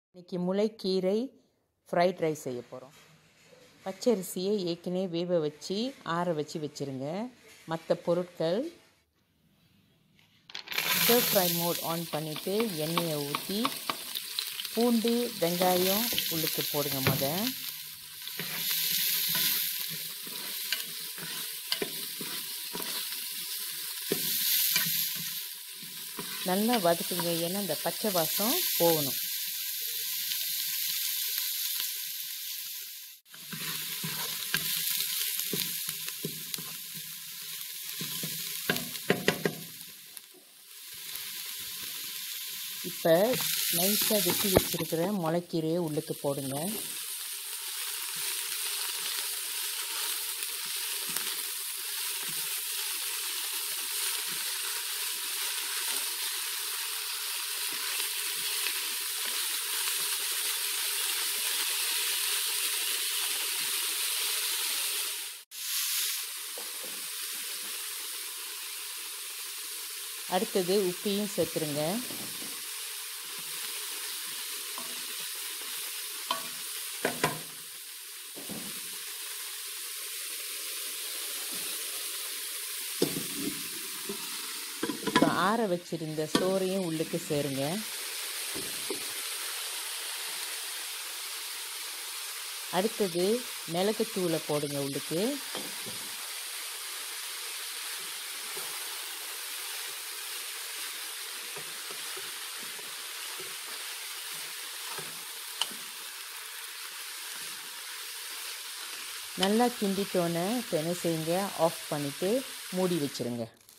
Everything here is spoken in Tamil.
இன்றைக்கி முளைக்கீரை ஃப்ரைட் ரைஸ் செய்ய போகிறோம் பச்சரிசியை ஏற்கனவே வேக வச்சு ஆற வச்சு வச்சுருங்க மற்ற பொருட்கள் ஸ்டர் ஃப்ரை மோட் ஆன் பண்ணிவிட்டு எண்ணெயை ஊற்றி பூண்டு வெங்காயம் உள்ளுக்கு போடுங்க முத நல்லா வதக்குங்க ஏன்னா அந்த பச்சை வாசம் போகணும் இப்போ நைஸாக வெட்டி வச்சுருக்கிற முளைக்கீரையை உள்ளுக்கு போடுங்க அடுத்தது உப்பையும் சேர்த்துருங்க இப்போ ஆற வச்சிருந்த சோறையும் உள்ளுக்கு சேருங்க அடுத்தது மிளகுத்தூளை போடுங்க உள்ளுக்கு நல்லா கிண்டிட்டோன்னே இப்போ என்ன செய்யுங்க ஆஃப் பண்ணிவிட்டு மூடி வச்சுருங்க